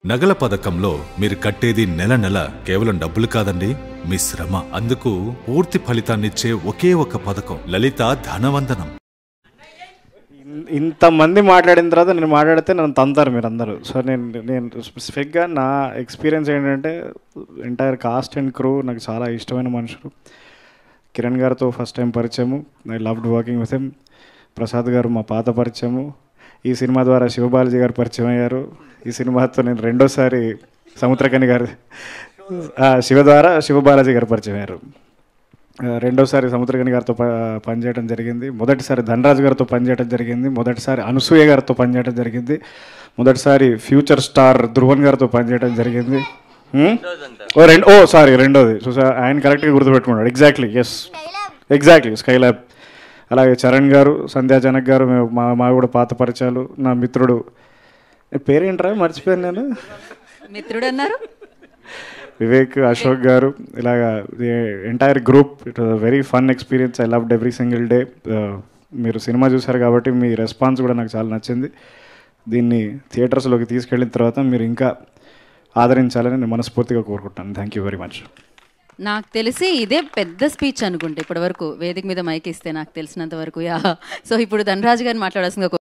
నగల పథకంలో మీరు కట్టేది నెల నెల కేవలం డబ్బులు కాదండి మీ శ్రమ అందుకు పూర్తి ఫలితాన్నిచ్చే ఒకే ఒక పథకం లలిత ధనవందనం ఇన్- ఇంతమంది మాట్లాడిన తర్వాత నేను మాట్లాడితే నన్ను తంతారు మీరు అందరూ సో నేను నేను స్పెసిఫిక్గా నా ఎక్స్పీరియన్స్ ఏంటంటే ఎంటైర్ కాస్ట్ అండ్ క్రూ నాకు చాలా ఇష్టమైన మనుషులు కిరణ్ గారితో ఫస్ట్ టైం పరిచయము I loved working with him Prasad garu మా పాత పరిచయము ఈ సినిమా ద్వారా శివబాలాజీ గారు పరిచయం అయ్యారు ఈ సినిమాతో నేను రెండోసారి సముద్రకని గారు ఆ, శివ ద్వారా శివబాలాజీ గారు పరిచయం అయ్యారు ఆ, రెండోసారి సముద్రగని గారితో ప- పనిచేయడం జరిగింది మొదటిసారి ధనరాజు గారితో పనిచేయడం జరిగింది మొదటిసారి అనసూయ గారితో పనిచేయడం జరిగింది మొదటిసారి ఫ్యూచర్ స్టార్ ధ్రువన్ గారితో పనిచేయడం జరిగింది హ్మ్? ఓ రెండు ఓ సారీ రెండోది చూసా ఆయన కరెక్ట్గా గుర్తుపెట్టుకున్నాడు ఎగ్జాక్ట్లీ ఎస్ ఎగ్జాక్ట్లీ స్కైలాబ్ అలాగే చరణ్ గారు సంధ్యా జనక్ గారు మేము మా మా కూడా పాత పరిచయాలు నా మిత్రుడు ఏ పేరేంట్రా మర్చిపోయాను నేను మిత్రుడు అన్నారు వివేక్ అశోక్ గారు ఇలాగా entire group it was very fun experience I loved every single day మీరు సినిమా చూసారు కాబట్టి మీ రెస్పాన్స్ కూడా నాకు చాలా నచ్చింది దీన్ని థియేటర్స్లోకి తీసుకెళ్ళిన తర్వాత మీరు ఇంకా ఆదరించాలని నేను మనస్ఫూర్తిగా కోరుకుంటాను థ్యాంక్ యూ వెరీ మచ్ నాకు తెలిసి ఇదే పెద్ద స్పీచ్ అనుకుంటే ఇప్పటి వరకు వేదిక మీద మైక్ ఇస్తే నాకు తెలిసినంత వరకు యా సో ఇప్పుడు ధనరాజు గారిని మాట్లాడాల్సిందిగా